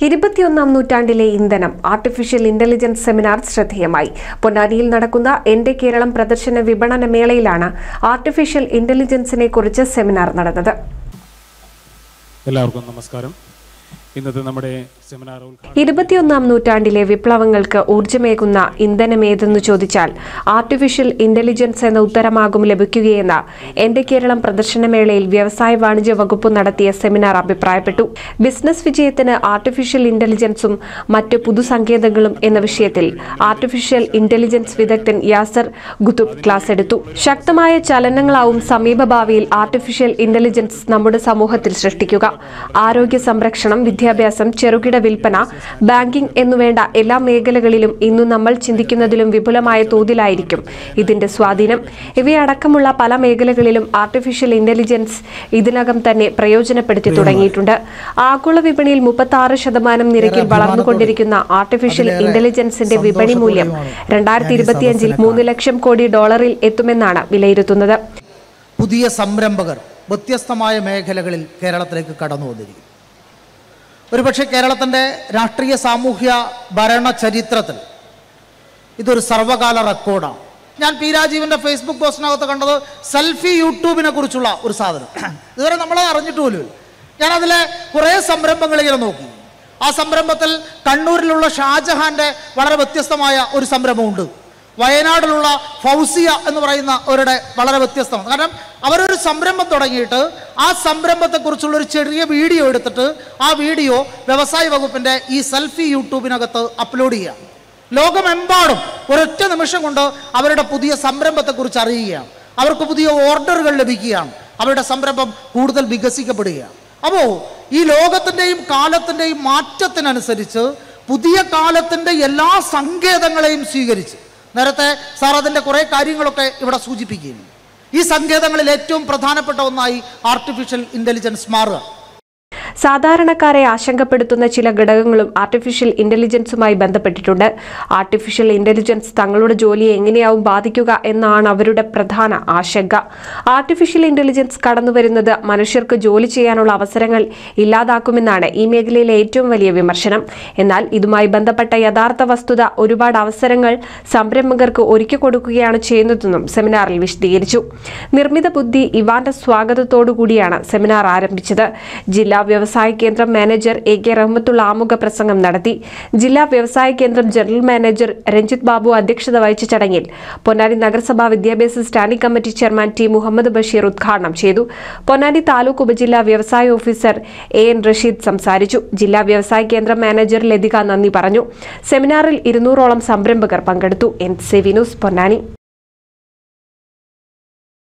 ഇരുപത്തിയൊന്നാം നൂറ്റാണ്ടിലെ ഇന്ധനം ആർട്ടിഫിഷ്യൽ ഇന്റലിജൻസ് സെമിനാർ ശ്രദ്ധേയമായി പൊന്നാനിയിൽ നടക്കുന്ന എന്റെ കേരളം പ്രദർശന വിപണന മേളയിലാണ് ആർട്ടിഫിഷ്യൽ ഇന്റലിജൻസിനെ കുറിച്ച് സെമിനാർ നടന്നത് എല്ലാവർക്കും നമസ്കാരം ഇന്നത്തെ നമ്മുടെ സെമിനാർ ഉദ്ഘാടനം ഇരുപത്തിയൊന്നാം നൂറ്റാണ്ടിലെ വിപ്ലവങ്ങൾക്ക് ഊർജ്ജമേകുന്ന ഇന്ധനമേതെന്ന് ചോദിച്ചാൽ ആർട്ടിഫിഷ്യൽ ഇന്റലിജൻസ് എന്ന ഉത്തരമാകും ലഭിക്കുകയെന്ന് എന്റെ കേരളം പ്രദർശനമേളയിൽ വ്യവസായ വാണിജ്യ വകുപ്പ് നടത്തിയ സെമിനാർ അഭിപ്രായപ്പെട്ടു ബിസിനസ് വിജയത്തിന് ആർട്ടിഫിഷ്യൽ ഇന്റലിജൻസും മറ്റ് പുതുസങ്കേതങ്ങളും എന്ന വിഷയത്തിൽ ആർട്ടിഫിഷ്യൽ ഇന്റലിജൻസ് വിദഗ്ധൻ യാസർ ഗുതുബ് ക്ലാസ് എടുത്തു ശക്തമായ ചലനങ്ങളാവും സമീപഭാവിയിൽ ആർട്ടിഫിഷ്യൽ ഇന്റലിജൻസ് നമ്മുടെ സമൂഹത്തിൽ സൃഷ്ടിക്കുക ആരോഗ്യ സംരക്ഷണം വിദ്യാഭ്യാസം ചെറുകിട വിൽപ്പന ബാങ്കിംഗ് എന്നുവേണ്ട എല്ലാ മേഖലകളിലും ഇന്നു നമ്മൾ ചിന്തിക്കുന്നതിലും വിപുലമായ തോതിലായിരിക്കും ഇതിന്റെ സ്വാധീനം ഇവയടക്കമുള്ള പല മേഖലകളിലും ആർട്ടിഫിഷ്യൽ ഇന്റലിജൻസ് ഇതിനകം തന്നെ പ്രയോജനപ്പെടുത്തി തുടങ്ങിയിട്ടുണ്ട് ആഗോള വിപണിയിൽ മുപ്പത്തി ആറ് ശതമാനം നിരക്കിൽ വളർന്നുകൊണ്ടിരിക്കുന്ന ആർട്ടിഫിഷ്യൽ ഇന്റലിജൻസിന്റെ വിപണി മൂല്യം രണ്ടായിരത്തി ഇരുപത്തിയഞ്ചിൽ മൂന്ന് ലക്ഷം കോടി ഡോളറിൽ എത്തുമെന്നാണ് വിലയിരുത്തുന്നത് പുതിയ സംരംഭകർ വ്യത്യസ്തമായ മേഖലകളിൽ കേരളത്തിലേക്ക് കടന്നു വന്നിരിക്കും ഒരുപക്ഷെ കേരളത്തിൻ്റെ രാഷ്ട്രീയ സാമൂഹ്യ ഭരണ ചരിത്രത്തിൽ ഇതൊരു സർവകാല റെക്കോർഡാണ് ഞാൻ പി രാജീവിൻ്റെ ഫേസ്ബുക്ക് പോസ്റ്റിനകത്ത് കണ്ടത് സെൽഫി യൂട്യൂബിനെ കുറിച്ചുള്ള ഒരു സാധനം ഇതുവരെ നമ്മളത് അറിഞ്ഞിട്ട് പോലും ഇല്ല. ഞാനതിലെ കുറേ സംരംഭങ്ങൾ ഇങ്ങനെ നോക്കി ആ സംരംഭത്തിൽ കണ്ണൂരിലുള്ള ഷാജഹാൻ്റെ വളരെ വ്യത്യസ്തമായ ഒരു സംരംഭമുണ്ട് വയനാട്ടിലുള്ള ഫൗസിയ എന്ന് പറയുന്ന അവരുടെ വളരെ വ്യത്യസ്തമാണ് കാരണം അവരൊരു സംരംഭം തുടങ്ങിയിട്ട് ആ സംരംഭത്തെക്കുറിച്ചുള്ള ഒരു ചെറിയ വീഡിയോ എടുത്തിട്ട് ആ വീഡിയോ വ്യവസായ വകുപ്പിൻ്റെ ഈ സെൽഫി യൂട്യൂബിനകത്ത് അപ്ലോഡ് ചെയ്യുക ലോകമെമ്പാടും ഒരൊറ്റ നിമിഷം കൊണ്ട് അവരുടെ പുതിയ സംരംഭത്തെക്കുറിച്ച് അറിയുകയാണ് അവർക്ക് പുതിയ ഓർഡറുകൾ ലഭിക്കുകയാണ് അവരുടെ സംരംഭം കൂടുതൽ വികസിക്കപ്പെടുകയാണ് അപ്പോൾ ഈ ലോകത്തിൻ്റെയും കാലത്തിൻ്റെയും മാറ്റത്തിനനുസരിച്ച് പുതിയ കാലത്തിൻ്റെ എല്ലാ സങ്കേതങ്ങളെയും സ്വീകരിച്ച് നേരത്തെ സാർ അതിൻ്റെ കുറേ കാര്യങ്ങളൊക്കെ ഇവിടെ സൂചിപ്പിക്കുന്നു ഈ സങ്കേതങ്ങളിൽ ഏറ്റവും പ്രധാനപ്പെട്ട ഒന്നായി ആർട്ടിഫിഷ്യൽ ഇൻ്റലിജൻസ് മാറുക സാധാരണക്കാരെ ആശങ്കപ്പെടുത്തുന്ന ചില ഘടകങ്ങളും ആർട്ടിഫിഷ്യൽ ഇന്റലിജൻസുമായി ബന്ധപ്പെട്ടിട്ടുണ്ട് ആർട്ടിഫിഷ്യൽ ഇന്റലിജൻസ് തങ്ങളുടെ ജോലിയെ എങ്ങനെയാവും ബാധിക്കുക എന്നാണ് അവരുടെ പ്രധാന ആശങ്ക ആർട്ടിഫിഷ്യൽ ഇന്റലിജൻസ് കടന്നുവരുന്നത് മനുഷ്യർക്ക് ജോലി ചെയ്യാനുള്ള അവസരങ്ങൾ ഇല്ലാതാക്കുമെന്നാണ് ഈ മേഖലയിലെ ഏറ്റവും വലിയ വിമർശനം എന്നാൽ ഇതുമായി ബന്ധപ്പെട്ട യഥാർത്ഥ വസ്തുത ഒരുപാട് അവസരങ്ങൾ സംരംഭകർക്ക് ഒരുക്കി കൊടുക്കുകയാണ് ചെയ്യുന്നതെന്നും സെമിനാറിൽ വിശദീകരിച്ചു നിർമ്മിത ബുദ്ധി ഇവാന്റെ സ്വാഗതത്തോടുകൂടിയാണ് സെമിനാർ ആരംഭിച്ചത് ജില്ലാ വ്യവസായ കേന്ദ്രം മാനേജർ എ കെ റഹ്മത്തുള്ള ആമുഖ പ്രസംഗം നടത്തി ജില്ലാ വ്യവസായ കേന്ദ്രം ജനറൽ മാനേജർ രഞ്ജിത്ത് ബാബു അധ്യക്ഷത വഹിച്ച ചടങ്ങിൽ പൊന്നാനി നഗരസഭാ വിദ്യാഭ്യാസ standing committee chairman T Muhammad Basheer ഉദ്ഘാടനം ചെയ്തു പൊന്നാനി താലൂക്ക് ഉപജില്ലാ വ്യവസായ ഓഫീസർ എ എൻ റഷീദ് സംസാരിച്ചു ജില്ലാ വ്യവസായ കേന്ദ്രം മാനേജർ ലതിക നന്ദി പറഞ്ഞു സെമിനാറിൽ ഇരുന്നൂറോളം സംരംഭകർ പങ്കെടുത്തു എൻ സി വിനൂസ് പൊന്നാനി